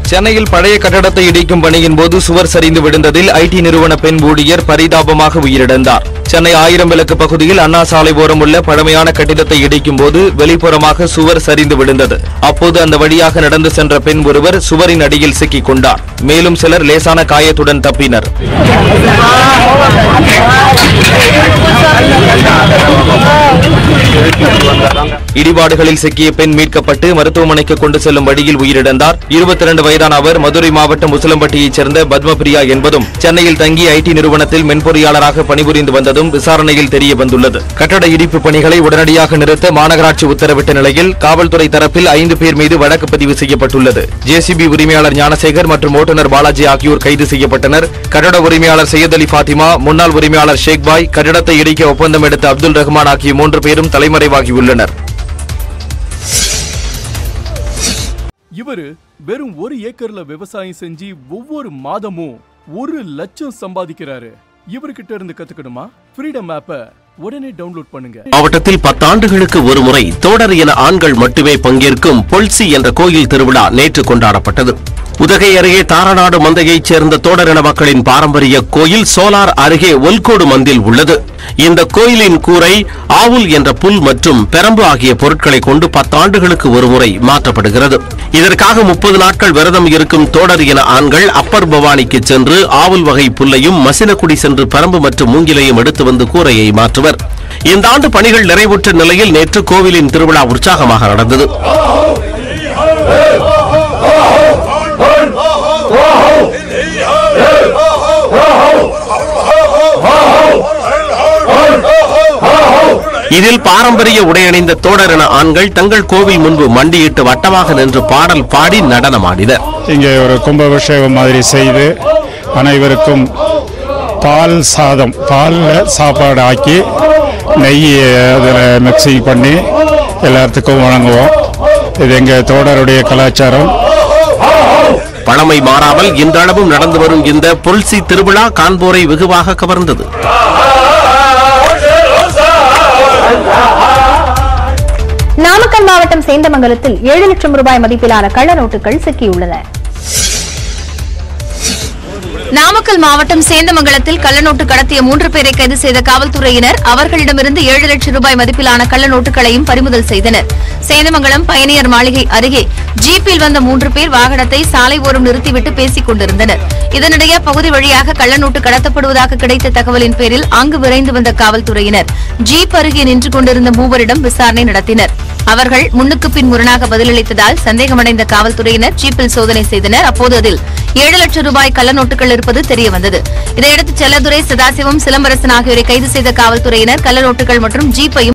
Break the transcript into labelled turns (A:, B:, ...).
A: சென்னையில் பழைய கட்டடத்தை இடிக்கும் பணியின் போது சுவர் சரிந்து விழுந்ததில் ஐடி நிறுவன பெண் ஊழியர் பரிதாபமாக உயிரிழந்தார் சென்னை ஆயிரம் விளக்கு பகுதியில் அண்ணா சாலை ஓரம் உள்ள பழமையான கட்டிடத்தை இடிக்கும் போது வெளிப்புறமாக சுவர் சரிந்து விழுந்தது அப்போது அந்த வழியாக நடந்து சென்ற பெண் ஒருவர் சுவரின் அடியில் சிக்கிக் கொண்டார் மேலும் சிலர் லேசான காயத்துடன் தப்பினர் இடிபாடுகளில் சிக்கிய பெண் மீட்கப்பட்டு மருத்துவமனைக்கு கொண்டு செல்லும் வழியில் உயிரிழந்தார் இருபத்தி இரண்டு வயதான அவர் மதுரை மாவட்டம் முசலம்பட்டியைச் சேர்ந்த பத்மபிரியா என்பதும் சென்னையில் தங்கி ஐடி நிறுவனத்தில் மென்பொறியாளராக பணிபுரிந்து வந்ததும் விசாரணையில் தெரிய வந்துள்ளது கட்டட இடிப்பு பணிகளை உடனடியாக நிறுத்த மாநகராட்சி உத்தரவிட்ட நிலையில் காவல்துறை தரப்பில் ஐந்து பேர் மீது வழக்கு பதிவு செய்யப்பட்டுள்ளது ஜேசிபி உரிமையாளர் ஞானசேகர் மற்றும் ஓட்டுநர் பாலாஜி ஆகியோர் கைது செய்யப்பட்டனர் கட்டட உரிமையாளர் சையத் அலி ஃபாத்திமா முன்னாள் உரிமையாளர் ஷேக் பாய் கட்டடத்தை இடிக்க ஒப்பந்தம் எடுத்த அப்துல் ரஹ்மான் ஆகிய மூன்று பேரும் தலைமறைவாகியுள்ளனர்
B: இவரு வெறும் ஒரு ஏக்கர்ல விவசாயம் செஞ்சு ஒவ்வொரு மாதமும் ஒரு லட்சம் சம்பாதிக்கிறாரு இவர்கிட்ட இருந்து கத்துக்கணுமா ஃப்ரீடம் ஆப்ப உடனே டவுன்லோட் பண்ணுங்க
C: மாவட்டத்தில் பத்தாண்டுகளுக்கு ஒருமுறை தோடர் என ஆண்கள் மட்டுமே பங்கேற்கும் பொல்சி என்ற கோயில் திருவிழா நேற்று கொண்டாடப்பட்டது உதகை அருகே தாரநாடு மந்தையைச் சேர்ந்த தோடர் இன மக்களின் பாரம்பரிய கோயில் சோலார் அருகே ஒல்கோடு மந்தில் உள்ளது இந்த கோயிலின் கூரை ஆவுல் என்ற புல் மற்றும் பெரம்பு ஆகிய பொருட்களை கொண்டு பத்தாண்டுகளுக்கு ஒருமுறை மாற்றப்படுகிறது இதற்காக முப்பது நாட்கள் விரதம் இருக்கும் தோடர் இன ஆண்கள் அப்பர் பவானிக்கு சென்று ஆவுல் வகை புல்லையும் மசினக்குடி சென்று பெரம்பு மற்றும் மூங்கிலையும் எடுத்து வந்து கூரையை மாற்றுவர் இந்த ஆண்டு பணிகள் நிறைவுற்ற நிலையில் நேற்று கோவிலின் திருவிழா உற்சாகமாக நடந்தது இதில் பாரம்பரிய உடையணிந்த தோடர் என ஆண்கள் தங்கள் கோவில் முன்பு மண்டியிட்டு வட்டமாக நின்று பாடல் பாடி நடனமாடினர்
D: இங்கே ஒரு கும்பாபிஷேகம் மாதிரி செய்து அனைவருக்கும் பால் சாதம் பாலில் சாப்பாடு ஆக்கி நெய் அதில் மிக்சிங் பண்ணி எல்லாத்துக்கும் வழங்குவோம் இது எங்கள் தோடருடைய கலாச்சாரம்
C: பழமை மாறாமல் இன்றளவும் நடந்து வரும் இந்த பொல்சி திருவிழா காண்போரை வெகுவாக கவர்ந்தது
E: நாமக்கல் மாவட்டம் சேந்தமங்கலத்தில் ஏழு லட்சம் ரூபாய் மதிப்பிலான கள்ள நோட்டுகள் சிக்கியுள்ளன
F: நாமக்கல் மாவட்டம் சேந்தமங்கலத்தில் கள்ளநோட்டு கடத்திய மூன்று பேரை கைது செய்த காவல்துறையினர் அவர்களிடமிருந்து ஏழு லட்சம் ரூபாய் மதிப்பிலான கள்ள நோட்டுகளையும் பறிமுதல் செய்தனர் சேந்தமங்கலம் பயணியர் மாளிகை அருகே ஜீப்பில் வந்த மூன்று பேர் வாகனத்தை சாலை ஓரம் நிறுத்திவிட்டு பேசிக் கொண்டிருந்தனர் இதனிடையே பகுதி வழியாக கள்ளநோட்டு கடத்தப்படுவதாக கிடைத்த தகவலின் பேரில் அங்கு விரைந்து வந்த காவல்துறையினர் ஜீப் அருகே நின்று கொண்டிருந்த மூவரிடம் விசாரணை நடத்தினர் அவர்கள் முன்னுக்கு பின் முரணாக பதிலளித்ததால் சந்தேகமடைந்த காவல்துறையினர் ஜீப்பில் சோதனை செய்தனர் அப்போது அதில் ஏழு லட்சம் ரூபாய் கள்ள நோட்டுகள் இருப்பது தெரியவந்தது இதையடுத்து செல்லதுரை சதாசிவம் சிலம்பரசன் ஆகியோரை கைது செய்த காவல்துறையினர் கள்ள நோட்டுகள் மற்றும் ஜீப்பையும்